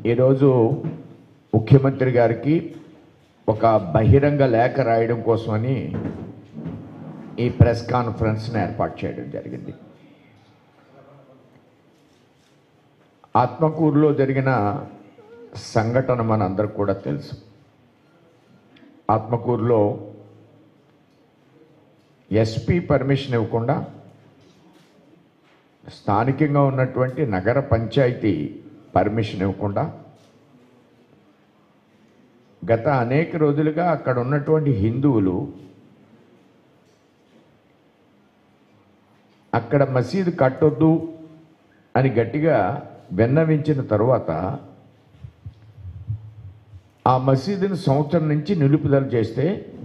ఈరోజు ముఖ్యమంత్రి గారికి ఒక బహిరంగ లేఖ రాయడం కోసమని ఈ ప్రెస్ కాన్ఫరెన్స్ని ఏర్పాటు చేయడం జరిగింది ఆత్మకూరులో జరిగిన సంఘటన మనందరికి కూడా తెలుసు ఆత్మకూరులో ఎస్పీ పర్మిషన్ ఇవ్వకుండా స్థానికంగా ఉన్నటువంటి నగర పంచాయతీ పర్మిషన్ ఇవ్వకుండా గత అనేక రోజులుగా అక్కడ ఉన్నటువంటి హిందువులు అక్కడ మసీదు కట్టొద్దు అని గట్టిగా విన్నవించిన తరువాత ఆ మసీదుని సంవత్సరం నుంచి నిలుపుదల చేస్తే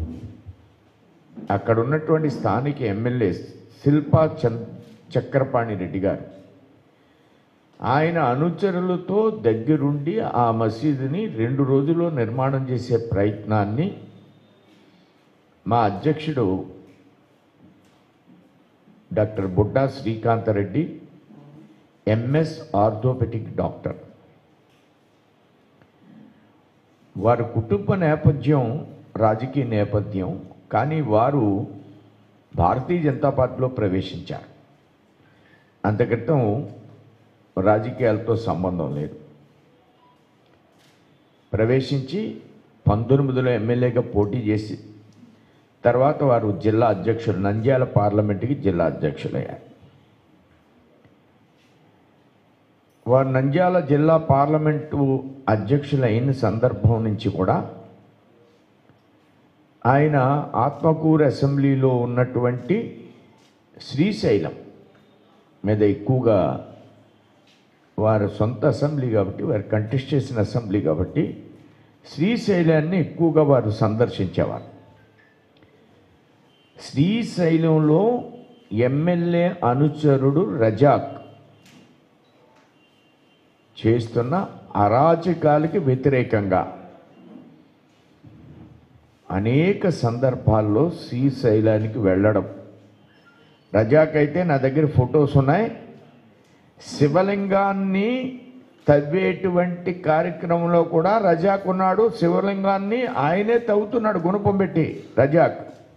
అక్కడ ఉన్నటువంటి స్థానిక ఎమ్మెల్యే శిల్పా చంద్ చక్రపాణి రెడ్డి గారు ఆయన అనుచరులతో దగ్గరుండి ఆ మసీదుని రెండు రోజుల్లో నిర్మాణం చేసే ప్రయత్నాన్ని మా అధ్యక్షుడు doctor Budda Srikantha Reddy MS orthopaedic doctor వారి కుటుంబ నేపథ్యం రాజకీయ నేపథ్యం కానీ వారు భారతీయ జనతా పార్టీలో ప్రవేశించారు అంతక్రితం రాజకీయాలతో సంబంధం లేదు ప్రవేశించి పంతొమ్మిదిలో ఎమ్మెల్యేగా పోటీ చేసి తర్వాత వారు జిల్లా అధ్యక్షులు నంద్యాల పార్లమెంటుకి జిల్లా అధ్యక్షులయ్యారు వారు నంద్యాల జిల్లా పార్లమెంటు అధ్యక్షులైన సందర్భం నుంచి కూడా ఆయన ఆత్మకూరు అసెంబ్లీలో ఉన్నటువంటి శ్రీశైలం మీద ఎక్కువగా వారి సొంత అసెంబ్లీ కాబట్టి వారు కంటెస్ట్ చేసిన అసెంబ్లీ కాబట్టి శ్రీశైలాన్ని ఎక్కువగా వారు సందర్శించేవారు శ్రీశైలంలో ఎమ్మెల్యే అనుచరుడు రజాక్ చేస్తున్న అరాచకాలకి వ్యతిరేకంగా అనేక సందర్భాల్లో శ్రీశైలానికి వెళ్ళడం రజాక్ అయితే నా దగ్గర ఫొటోస్ ఉన్నాయి శివలింగాన్ని తవ్వేటువంటి కార్యక్రమంలో కూడా రజాక్ ఉన్నాడు శివలింగాన్ని ఆయనే తవ్వుతున్నాడు గుణపం పెట్టి రజాక్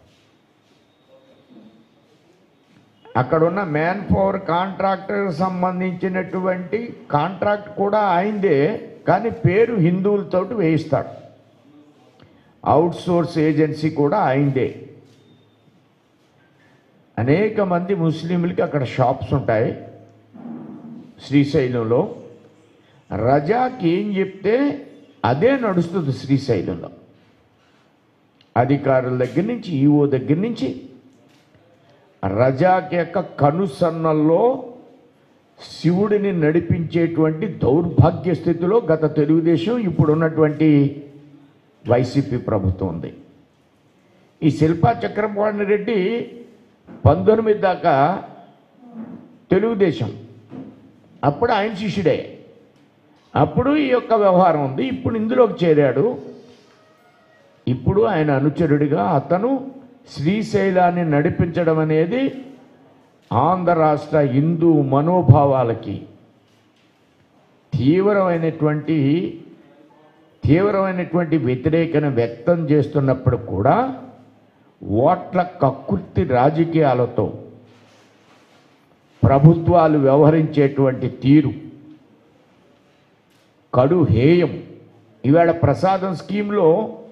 అక్కడున్న మ్యాన్ పవర్ కాంట్రాక్టర్ సంబంధించినటువంటి కాంట్రాక్ట్ కూడా ఆయనదే కానీ పేరు హిందువులతోటి వేయిస్తాడు అవుట్ సోర్స్ ఏజెన్సీ కూడా ఆయనదే అనేక మంది ముస్లింలకి అక్కడ షాప్స్ ఉంటాయి శ్రీశైలంలో రజాకి ఏం చెప్తే అదే నడుస్తుంది శ్రీశైలంలో అధికారుల దగ్గర నుంచి ఈఓ దగ్గర నుంచి రజాక్ యొక్క కనుసన్నల్లో శివుడిని నడిపించేటువంటి దౌర్భాగ్య స్థితిలో గత తెలుగుదేశం ఇప్పుడున్నటువంటి వైసీపీ ప్రభుత్వం ఉంది ఈ శిల్పా చక్రపాణి రెడ్డి పంతొమ్మిది దాకా తెలుగుదేశం అప్పుడు ఆయన శిష్యుడే అప్పుడు ఈ యొక్క వ్యవహారం ఉంది ఇప్పుడు ఇందులోకి చేరాడు ఇప్పుడు ఆయన అనుచరుడిగా అతను శ్రీశైలాన్ని నడిపించడం అనేది ఆంధ్ర రాష్ట్ర హిందూ మనోభావాలకి తీవ్రమైనటువంటి తీవ్రమైనటువంటి వ్యతిరేకను వ్యక్తం చేస్తున్నప్పుడు కూడా ఓట్ల కక్కుర్తి రాజకీయాలతో ప్రభుత్వాలు వ్యవహరించేటువంటి తీరు కడు హేయం ఇవాళ ప్రసాదం స్కీమ్లో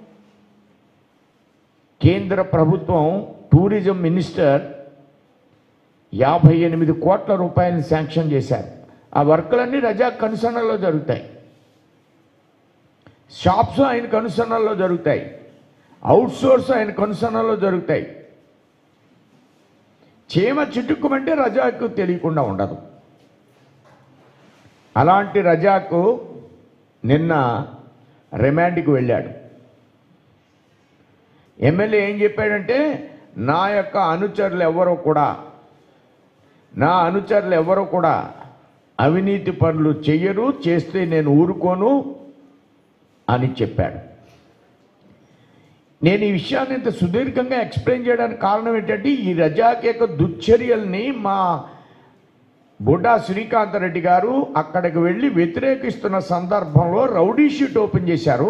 కేంద్ర ప్రభుత్వం టూరిజం మినిస్టర్ యాభై ఎనిమిది కోట్ల రూపాయలను శాంక్షన్ చేశారు ఆ వర్కులన్నీ రజా కనుసన్నలో జరుగుతాయి షాప్స్ ఆయన కనుసన్నలో జరుగుతాయి అవుట్ సోర్స్ ఆయన కనుసన్నలో జరుగుతాయి చీమ చిటుక్కుమంటే రజాకు తెలియకుండా ఉండదు అలాంటి రజాకు నిన్న రిమాండ్కి వెళ్ళాడు ఎమ్మెల్యే ఏం చెప్పాడంటే నా యొక్క అనుచరులు ఎవరో కూడా నా అనుచరులు ఎవరో కూడా అవినీతి పనులు చెయ్యరు చేస్తే నేను ఊరుకోను అని చెప్పాడు నేను ఈ విషయాన్ని ఇంత సుదీర్ఘంగా ఎక్స్ప్లెయిన్ చేయడానికి కారణం ఏంటంటే ఈ రజాక్ యొక్క దుశ్చర్యల్ని మా బుడ్డా శ్రీకాంత్ రెడ్డి గారు అక్కడికి వెళ్ళి వ్యతిరేకిస్తున్న సందర్భంలో రౌడీ షీట్ ఓపెన్ చేశారు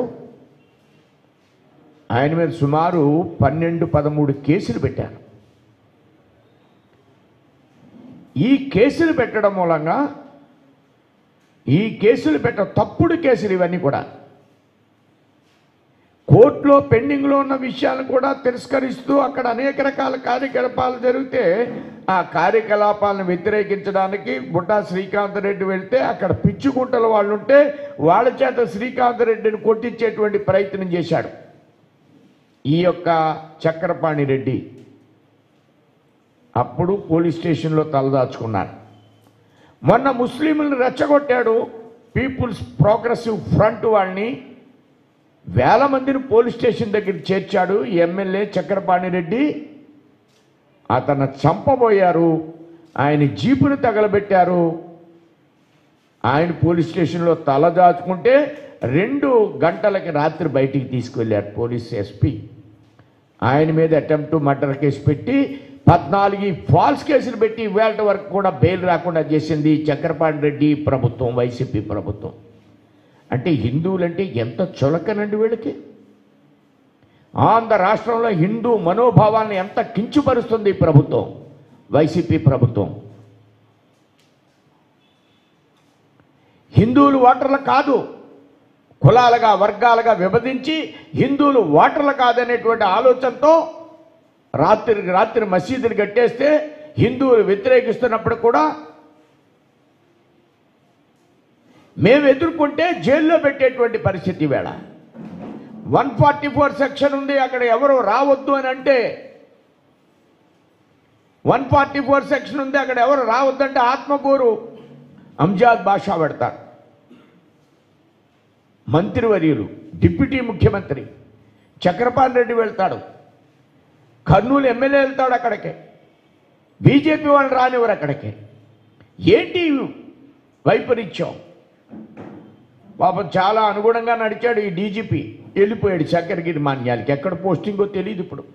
ఆయన మీద సుమారు పన్నెండు పదమూడు కేసులు పెట్టారు ఈ కేసులు పెట్టడం మూలంగా ఈ కేసులు పెట్ట తప్పుడు కేసులు ఇవన్నీ కూడా కోర్టులో పెండింగ్లో ఉన్న విషయాలను కూడా తిరస్కరిస్తూ అక్కడ అనేక రకాల కార్యకలాపాలు జరిగితే ఆ కార్యకలాపాలను వ్యతిరేకించడానికి బుట్టా శ్రీకాంత్ రెడ్డి వెళ్తే అక్కడ పిచ్చుకుంటల వాళ్ళు ఉంటే వాళ్ళ చేత శ్రీకాంత్ రెడ్డిని కొట్టించేటువంటి ప్రయత్నం చేశాడు ఈ యొక్క చక్రపాణి రెడ్డి అప్పుడు పోలీస్ స్టేషన్లో తలదాచుకున్నాడు మొన్న ముస్లింలను రెచ్చగొట్టాడు పీపుల్స్ ప్రోగ్రెసివ్ ఫ్రంట్ వాళ్ళని వేల మందిని పోలీస్ స్టేషన్ దగ్గర చేర్చాడు ఎమ్మెల్యే చక్రపాణి రెడ్డి అతను చంపబోయారు ఆయన జీపును తగలబెట్టారు ఆయన పోలీస్ స్టేషన్లో తలదాచుకుంటే రెండు గంటలకి రాత్రి బయటికి తీసుకువెళ్ళారు పోలీస్ ఎస్పీ ఆయన మీద అటెంప్ట్ మర్డర్ కేసు పెట్టి పద్నాలుగు ఫాల్స్ కేసులు పెట్టి ఇవాళ వరకు కూడా బెయిల్ రాకుండా చేసింది చక్రపాణి రెడ్డి ప్రభుత్వం వైసీపీ ప్రభుత్వం అంటే హిందువులంటే ఎంత చులకనండి వీళ్ళకి ఆంధ్ర రాష్ట్రంలో హిందూ మనోభావాన్ని ఎంత కించుపరుస్తుంది ఈ ప్రభుత్వం వైసీపీ ప్రభుత్వం హిందువులు ఓటర్లు కాదు కులాలుగా వర్గాలుగా విభజించి హిందువులు ఓటర్లు కాదనేటువంటి ఆలోచనతో రాత్రికి రాత్రి మసీదులు కట్టేస్తే హిందువులు వ్యతిరేకిస్తున్నప్పుడు కూడా మేము ఎదుర్కొంటే జైల్లో పెట్టేటువంటి పరిస్థితి వేళ వన్ ఫార్టీ ఫోర్ సెక్షన్ ఉంది అక్కడ ఎవరు రావద్దు అని అంటే వన్ ఫార్టీ ఫోర్ సెక్షన్ ఉంది అక్కడ ఎవరు రావద్దంటే ఆత్మకూరు అంజాద్ భాష పెడతారు మంత్రివర్యులు డిప్యూటీ ముఖ్యమంత్రి చక్రపాణి రెడ్డి వెళ్తాడు కర్నూలు ఎమ్మెల్యే వెళ్తాడు అక్కడికి బీజేపీ వాళ్ళు రానివ్వరు అక్కడికి ఏంటి వైపరీత్యం పాపం చాలా అనుగుణంగా నడిచాడు ఈ డీజీపీ వెళ్ళిపోయాడు చక్రగిరి మాన్యాలకి ఎక్కడ పోస్టింగో తెలియదు ఇప్పుడు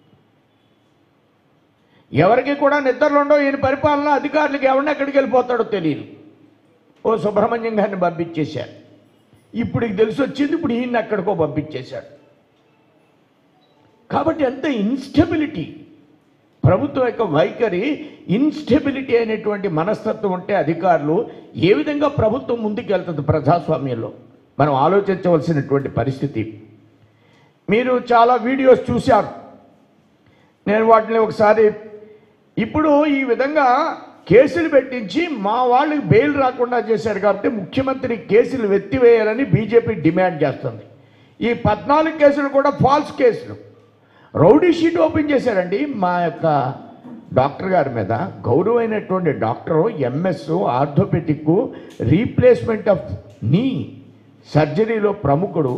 ఎవరికి కూడా నిద్రలు ఉండవు ఈయన పరిపాలన అధికారులకు ఎవరిని ఎక్కడికి వెళ్ళిపోతాడో తెలియదు ఓ సుబ్రహ్మణ్యం గారిని పంపించేశారు ఇప్పుడు ఇది తెలిసి వచ్చింది ఇప్పుడు ఈయన ఎక్కడికో పంపించేశాడు కాబట్టి ఎంత ఇన్స్టెబిలిటీ ప్రభుత్వం యొక్క వైఖరి ఇన్స్టెబిలిటీ అనేటువంటి మనస్తత్వం ఉంటే అధికారులు ఏ విధంగా ప్రభుత్వం ముందుకు వెళ్తుంది ప్రజాస్వామ్యంలో మనం ఆలోచించవలసినటువంటి పరిస్థితి మీరు చాలా వీడియోస్ చూశారు నేను వాటిని ఒకసారి ఇప్పుడు ఈ విధంగా కేసులు పెట్టించి మా వాళ్ళకి బెయిల్ రాకుండా చేశారు కాబట్టి ముఖ్యమంత్రి కేసులు ఎత్తివేయాలని బీజేపీ డిమాండ్ చేస్తుంది ఈ పద్నాలుగు కేసులు కూడా ఫాల్స్ కేసులు రౌడీ షీట్ ఓపెన్ చేశారండి మా యొక్క డాక్టర్ గారి మీద గౌరవమైనటువంటి doctor MS orthopaedic replacement of knee సర్జరీలో ప్రముఖుడు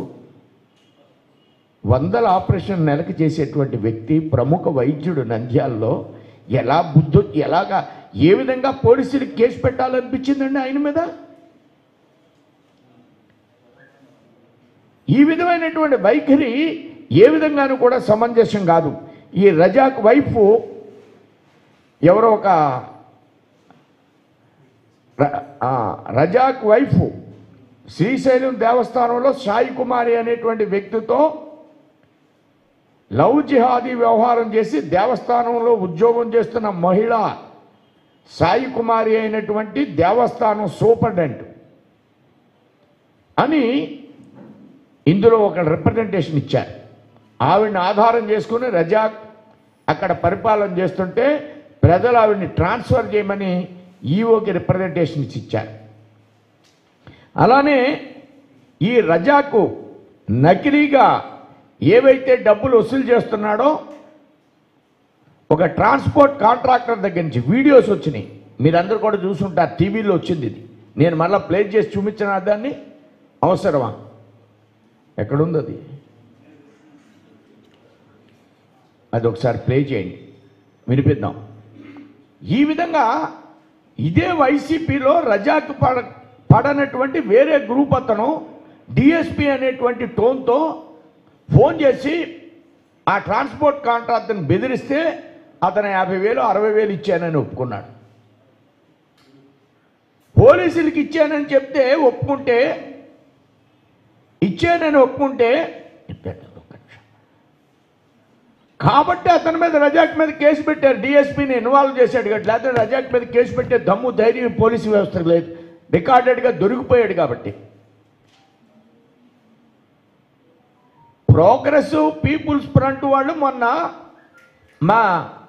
వందల ఆపరేషన్ నెలకు చేసేటువంటి వ్యక్తి ప్రముఖ వైద్యుడు నంద్యాల్లో ఎలా బుద్ధు ఎలాగా ఏ విధంగా పోలీసులకు కేసు పెట్టాలనిపించిందండి ఆయన మీద ఈ విధమైనటువంటి వైఖరి ఏ విధంగానూ కూడా సమంజసం కాదు ఈ రజాక్ వైఫ్ ఎవరో ఒక ర- ఆ, రజాక్ వైఫ్ శ్రీశైలం దేవస్థానంలో సాయి కుమారి అనేటువంటి వ్యక్తితో లవ్ జిహాదీ వ్యవహారం చేసి దేవస్థానంలో ఉద్యోగం చేస్తున్న మహిళ సాయి కుమారి అయినటువంటి దేవస్థానం సూపరింటెండెంట్ అని ఇందులో ఒక రిప్రజెంటేషన్ ఇచ్చారు ఆవిడని ఆధారం చేసుకుని రజాక్ అక్కడ పరిపాలన చేస్తుంటే ప్రజలు ఆవిడని ట్రాన్స్ఫర్ చేయమని ఈఓకి రిప్రజెంటేషన్ ఇచ్చి ఇచ్చారు అలానే ఈ రజాకు నకిలీగా ఏవైతే డబ్బులు వసూలు చేస్తున్నాడో ఒక ట్రాన్స్పోర్ట్ కాంట్రాక్టర్ దగ్గర నుంచి వీడియోస్ వచ్చినాయి మీరందరూ కూడా చూసుంటారు టీవీలో వచ్చింది ఇది నేను మళ్ళీ ప్లే చేసి చూపించిన దాన్ని అవసరమా ఎక్కడుంది అది అది ఒకసారి ప్లే చేయండి వినిపిద్దాం ఈ విధంగా ఇదే వైసీపీలో రజాకు పడ పడనటువంటి వేరే గ్రూప్ అతను డిఎస్పి అనేటువంటి టోన్తో ఫోన్ చేసి ఆ ట్రాన్స్పోర్ట్ కాంట్రాక్ట్ని బెదిరిస్తే అతను యాభై వేలు అరవై వేలు ఇచ్చానని ఒప్పుకున్నాడు పోలీసులకి ఇచ్చానని చెప్తే ఒప్పుకుంటే ఇచ్చానని ఒప్పుకుంటే చెప్పాడు ఒక్క నిమిషం. కాబట్టి అతని మీద రజాక్ మీద కేసు పెట్టారు డిఎస్పీని ఇన్వాల్వ్ చేశాడు కాబట్టి లేకపోతే రజాక్ మీద కేసు పెట్టే దమ్ము ధైర్యం పోలీసు వ్యవస్థకు లేదు రికార్డెడ్గా దొరికిపోయాడు కాబట్టి ప్రోగ్రెస్ పీపుల్స్ ఫ్రంట్ వాళ్ళు మొన్న మా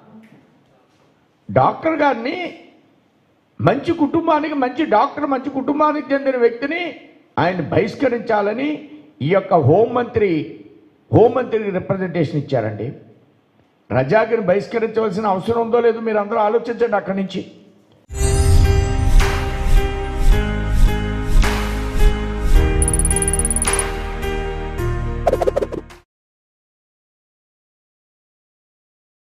డాక్టర్ గారిని మంచి కుటుంబానికి మంచి డాక్టర్ మంచి కుటుంబానికి చెందిన వ్యక్తిని ఆయన బహిష్కరించాలని ఈ యొక్క హోంమంత్రి హోంమంత్రికి రిప్రజెంటేషన్ ఇచ్చారండి రజాకిని బహిష్కరించవలసిన అవసరం ఉందో లేదో మీరు అందరూ ఆలోచించండి అక్కడి నుంచి